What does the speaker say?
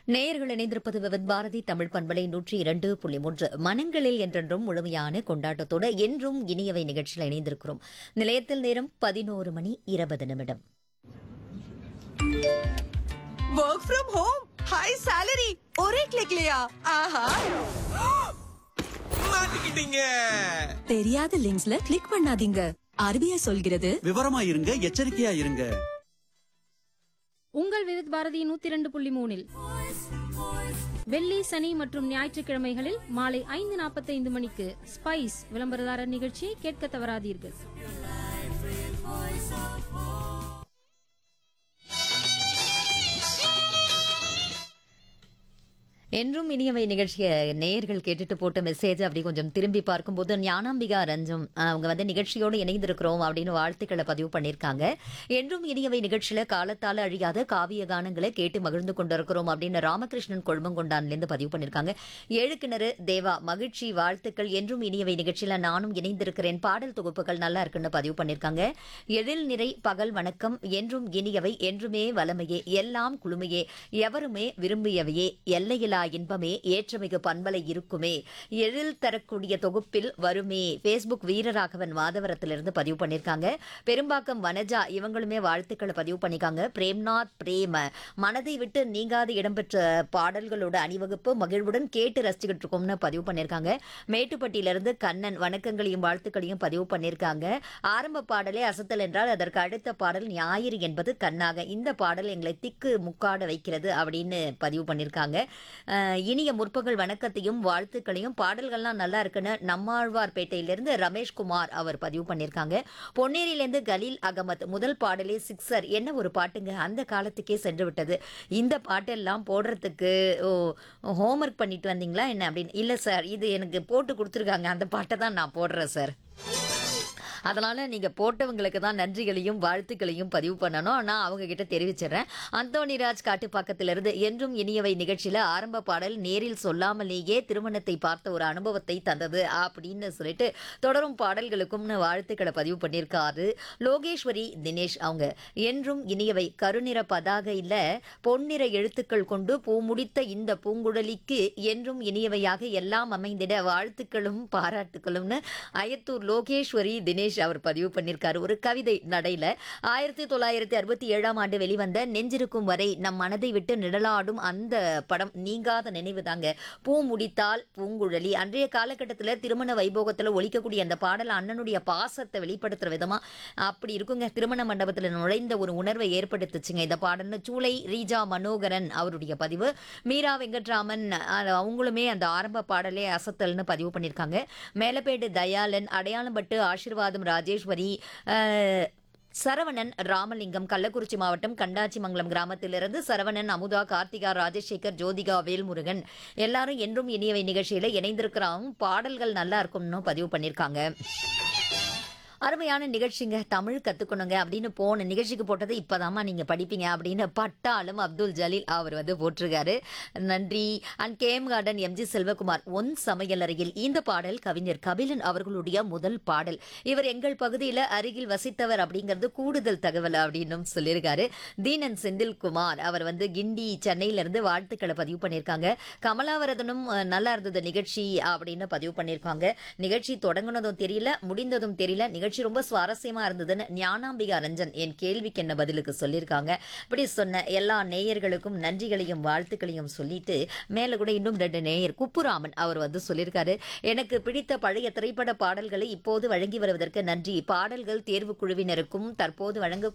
நேயர்கள் இணைந்திருப்பது விவித் பாரதி தமிழ் பண்பலை நூற்றி இரண்டு புள்ளி மூன்று மனங்களில் என்றென்றும் முழுமையான கொண்டாட்டத்தோடு என்றும் இனியவை நிகழ்ச்சியில் இணைந்திருக்கிறோம் நிலையத்தில் நேரம் பதினோரு மணி இருபது நிமிடம் work from home high salary और एक क्लिक लिया ஆஹா மாட்டிக்கிட்டீங்க தெரியாத லிங்க்ஸ்ல கிளிக் பண்ணாதீங்க ஆர்பிஐ சொல்கிறது விவரமா இருங்க எச்சரிக்கையா இருங்க உங்கள் விவித் பாரதி நூத்தி இரண்டு புள்ளி மூணில் வெள்ளி சனி மற்றும் ஞாயிற்றுக்கிழமைகளில் மாலை ஐந்து நாற்பத்தைந்து மணிக்கு ஸ்பைஸ் விளம்பரதாரர் நிகழ்ச்சியை கேட்க தவறாதீர்கள் என்றும் இனியவை நிகழ்ச்சியை நேயர்கள் கேட்டுட்டு போட்ட மெசேஜ் அப்படி கொஞ்சம் திரும்பி பார்க்கும்போது ஞானாம்பிகா ரஞ்சம் அஹ், அவங்க வந்து நிகழ்ச்சியோடு இணைந்திருக்கிறோம் அப்படின்னு வாழ்த்துக்களை பதிவு பண்ணியிருக்காங்க என்றும் இனியவை நிகழ்ச்சியில காலத்தால அழியாத காவிய கானங்களை கேட்டு மகிழ்ந்து கொண்டிருக்கிறோம் அப்படின்னு ராமகிருஷ்ணன் கொழுமங்கொண்டான்லேருந்து பதிவு பண்ணியிருக்காங்க ஏழு கிணறு தேவா மகிழ்ச்சி வாழ்த்துக்கள் என்றும் இனியவை நிகழ்ச்சியில நானும் இணைந்திருக்கிறேன் பாடல் தொகுப்புகள் நல்லா இருக்குன்னு பதிவு பண்ணியிருக்காங்க எழில் நிறை பகல் வணக்கம் என்றும் இனியவை என்றுமே வலமையே எல்லாம் குளுமையே எவருமே விரும்பியவையே எல்லையிலா இன்பமே ஏற்றமிகு பண்பலை இருக்குமே எழில் தரக்கூடிய தொகுப்பில் வருமே ஃபேஸ்புக் வீரராகவன் மாதவரத்திலிருந்து பதிவு பண்ணியிருக்காங்க பெரும்பாக்கம் வனஜா இவங்களுமே வாழ்த்துக்களை பதிவு பண்ணிருக்காங்க பிரேம்நாத் பிரேம மனதை விட்டு நீங்காது இடம்பெற்ற பாடல்களோட அணிவகுப்பு மகிழ்வுடன் கேட்டு ரசிச்சுக்கிட்டு இருக்கோம்னு பதிவு பண்ணியிருக்காங்க மேட்டுப்பட்டியிலிருந்து கண்ணன் வணக்கங்களையும் வாழ்த்துக்களையும் பதிவு பண்ணியிருக்காங்க ஆரம்ப பாடலே அசத்தல் என்றால் அதற்கு அடுத்த பாடல் ஞாயிறு என்பது கண்ணாக இந்த பாடல் எங்களை திக்கு முக்காட வைக்கிறது அப்படின்னு பதிவு பண்ணியிருக்காங்க அஹ், இனிய முற்பகல் வணக்கத்தையும் வாழ்த்துக்களையும் பாடல்கள்லாம் நல்லா இருக்குன்னு நம்மாழ்வார்பேட்டையிலிருந்து ரமேஷ்குமார் அவர் பதிவு பண்ணியிருக்காங்க பொன்னேரியிலேருந்து கலீல் அகமத் முதல் பாடலே சிக்ஸர் என்ன ஒரு பாட்டுங்க அந்த காலத்துக்கே சென்று விட்டது இந்த பாட்டெல்லாம் போடுறதுக்கு ஓ ஹோம்ஒர்க் பண்ணிட்டு வந்தீங்களா என்ன அப்படின்னு இல்லை சார் இது எனக்கு போட்டு கொடுத்துருக்காங்க அந்த பாட்டை தான் நான் போடுறேன் சார் அதனால நீங்க போட்டவங்களுக்கு தான் நன்றிகளையும் வாழ்த்துக்களையும் பதிவு பண்ணணும் நான் அவங்க கிட்ட தெரிவிச்சிடுறேன் அந்தோணிராஜ் காட்டுப்பாக்கத்திலிருந்து என்றும் இனியவை நிகழ்ச்சியில ஆரம்ப பாடல் நேரில் சொல்லாமலேயே திருமணத்தை பார்த்த ஒரு அனுபவத்தை தந்தது அப்படின்னு சொல்லிட்டு தொடரும் பாடல்களுக்கும் வாழ்த்துக்களை பதிவு பண்ணியிருக்காரு லோகேஸ்வரி தினேஷ் அவங்க என்றும் இனியவை கருநிற பதாகையில பொன்னிற எழுத்துக்கள் கொண்டு பூ முடித்த இந்த பூங்குழலிக்கு என்றும் இனியவையாக எல்லாம் அமைந்திட வாழ்த்துக்களும் பாராட்டுகளும்னு அயத்தூர் லோகேஸ்வரி தினேஷ் அவர் பதிவு பண்ணியிருக்காரு ஒரு கவிதை நடையில ஆயிரத்தி தொள்ளாயிரத்தி அறுபத்தி ஏழாம் ஆண்டு வெளிவந்த நெஞ்சிருக்கும் வரை நம் மனதை விட்டு நிழலாடும் அந்த படம் நீங்காத நினைவு தாங்க பூ முடித்தால் பூங்குழலி அன்றைய காலகட்டத்தில் திருமண வைபோகத்தில் ஒலிக்கக்கூடிய அந்த பாடல் அண்ணனுடைய பாசத்தை வெளிப்படுத்துற விதமா அப்படி இருக்குங்க திருமண மண்டபத்தில் நுழைந்த ஒரு உணர்வை ஏற்படுத்துச்சுங்க இந்த பாடல்னு சூளை ரீஜா மனோகரன் அவருடைய பதிவு மீரா வெங்கட்ராமன் அஹ், அவங்களுமே அந்த ஆரம்ப பாடலே அசத்தல்னு பதிவு பண்ணியிருக்காங்க மேலப்பேடு தயாளன் அடையாளம்பட்டு ஆசீர்வாதம் ராஜேஸ்வரி அஹ், சரவணன் ராமலிங்கம் கள்ளக்குறிச்சி மாவட்டம் கண்டாச்சிமங்கலம் கிராமத்திலிருந்து சரவணன் அமுதா கார்த்திகா ராஜசேகர் ஜோதிகா வேல்முருகன் எல்லாரும் என்றும் இனியவை நிகழ்ச்சியில இணைந்திருக்கிறாங்க பாடல்கள் நல்லா இருக்கும்னு பதிவு பண்ணியிருக்காங்க அருமையான நிகழ்ச்சிங்க தமிழ் கத்துக்கணுங்க அப்படின்னு போன நிகழ்ச்சிக்கு போட்டது இப்பதாம்மா நீங்க படிப்பீங்க அப்படின்னு பட்டாலும் அப்துல் ஜலீல் அவர் வந்து போட்டிருக்காரு நன்றி and game garden M G Selvakumar ஒன் சமையலறையில் இந்த பாடல் கவிஞர் கபிலன் அவர்களுடைய முதல் பாடல் இவர் எங்கள் பகுதியில் அருகில் வசித்தவர் அப்படிங்கிறது கூடுதல் தகவல் அப்படின்னும் சொல்லியிருக்காரு தீனன் செந்தில்குமார் அவர் வந்து கிண்டி சென்னையில இருந்து வாழ்த்துக்களை பதிவு பண்ணியிருக்காங்க கமலாவரதனும் அஹ், நல்லா இருந்தது நிகழ்ச்சி அப்படின்னு பதிவு பண்ணியிருக்காங்க நிகழ்ச்சி தொடங்குனதும் தெரியல முடிந்ததும் தெரியல நிகழ்ச்சி ரொம்ப சுவாரஸ்யமா இருந்ததுன்னு ஞானாம்பிகா ரஞ்சன் என் கேள்விக்கு என்ன பதிலுக்கு சொல்லியிருக்காங்க இப்படி சொன்ன எல்லா நேயர்களுக்கும் நன்றிகளையும் வாழ்த்துக்களையும் சொல்லிட்டு மேல கூட இன்னும் ரெண்டு நேயர் குப்புராமன் அவர் வந்து சொல்லியிருக்காரு எனக்கு பிடித்த பழைய திரைப்பட பாடல்களை இப்போது வழங்கி வருவதற்கு நன்றி பாடல்கள் தேர்வு குழுவினருக்கும் தற்போது வழங்க